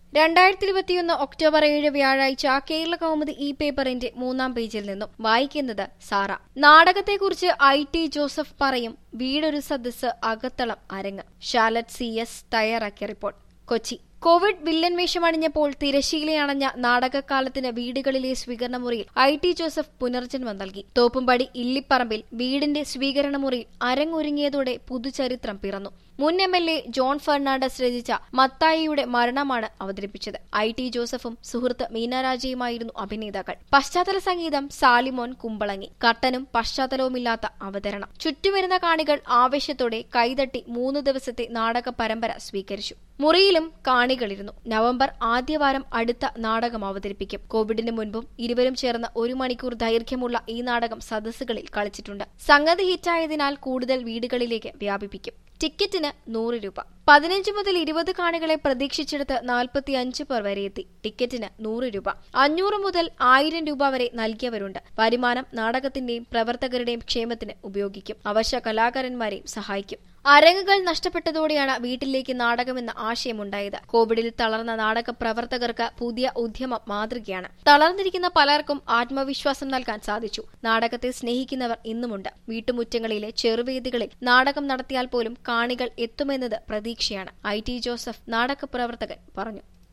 രണ്ടായിരത്തി ഇരുപത്തിയൊന്ന് ഒക്ടോബർ ഏഴ് വ്യാഴാഴ്ച കേരള കൗമുദി ഇ പേപ്പറിന്റെ മൂന്നാം പേജിൽ നിന്നും വായിക്കുന്നത് സാറ നാടകത്തെക്കുറിച്ച് ഐ ടി ജോസഫ് പറയും വീടൊരു സദസ് അകത്തളം അരങ്ങ് ഷാലറ്റ് സി എസ് തയ്യാറാക്കിയ റിപ്പോർട്ട് കൊച്ചി കോവിഡ് വില്ലൻ വേഷമണിഞ്ഞപ്പോൾ തിരശീലയണഞ്ഞ നാടകക്കാലത്തിന് വീടുകളിലെ സ്വീകരണ മുറിയിൽ ഐ ടി ജോസഫ് പുനർജന്മം നൽകി തോപ്പുംപടി ഇല്ലിപ്പറമ്പിൽ വീടിന്റെ സ്വീകരണ മുറിയിൽ അരങ്ങൊരുങ്ങിയതോടെ പുതുചരിത്രം പിറന്നു മുൻ M L A John Fernandez രചിച്ച മത്തായിയുടെ മരണമാണ് അവതരിപ്പിച്ചത് ഐ ടി ജോസഫും സുഹൃത്ത് മീനാരാജയുമായിരുന്നു അഭിനേതാക്കൾ പശ്ചാത്തല സംഗീതം സാലിമോൻ കുമ്പളങ്ങി കട്ടനും പശ്ചാത്തലവുമില്ലാത്ത അവതരണം ചുറ്റുവരുന്ന കാണികൾ ആവേശത്തോടെ കൈതട്ടി മൂന്ന് ദിവസത്തെ നാടക പരമ്പര സ്വീകരിച്ചു മുറിയിലും കാണികളിരുന്നു നവംബർ ആദ്യവാരം അടുത്ത നാടകം അവതരിപ്പിക്കും കോവിഡിന് മുൻപും ഇരുവരും ചേർന്ന് ഒരു മണിക്കൂർ ദൈർഘ്യമുള്ള ഈ നാടകം സദസ്സുകളിൽ കളിച്ചിട്ടുണ്ട് സംഗതി ഹിറ്റായതിനാൽ കൂടുതൽ വീടുകളിലേക്ക് വ്യാപിപ്പിക്കും ടിക്കറ്റിന് നൂറ് രൂപ പതിനഞ്ച് മുതൽ ഇരുപത് കാണികളെ പ്രതീക്ഷിച്ചെടുത്ത് നാൽപ്പത്തി അഞ്ച് പേർ വരെ എത്തി ടിക്കറ്റിന് നൂറ് രൂപ അഞ്ഞൂറ് മുതൽ ആയിരം രൂപ വരെ നൽകിയവരുണ്ട് വരുമാനം നാടകത്തിന്റെയും പ്രവർത്തകരുടെയും ക്ഷേമത്തിന് ഉപയോഗിക്കും അവശ്യ കലാകാരന്മാരെയും സഹായിക്കും അരങ്ങുകൾ നഷ്ടപ്പെട്ടതോടെയാണ് വീട്ടിലേക്ക് നാടകമെന്ന ആശയമുണ്ടായത് കോവിഡിൽ തളർന്ന നാടക പ്രവർത്തകർക്ക് പുതിയ ഉദ്യമം മാതൃകയാണ് തളർന്നിരിക്കുന്ന പലർക്കും ആത്മവിശ്വാസം നൽകാൻ സാധിച്ചു നാടകത്തെ സ്നേഹിക്കുന്നവർ ഇന്നുമുണ്ട് വീട്ടുമുറ്റങ്ങളിലെ ചെറുവേദികളിൽ നാടകം നടത്തിയാൽ പോലും കാണികൾ എത്തുമെന്നത് പ്രതീക്ഷയാണ് ഐ ടി ജോസഫ് നാടക പ്രവർത്തകൻ പറഞ്ഞു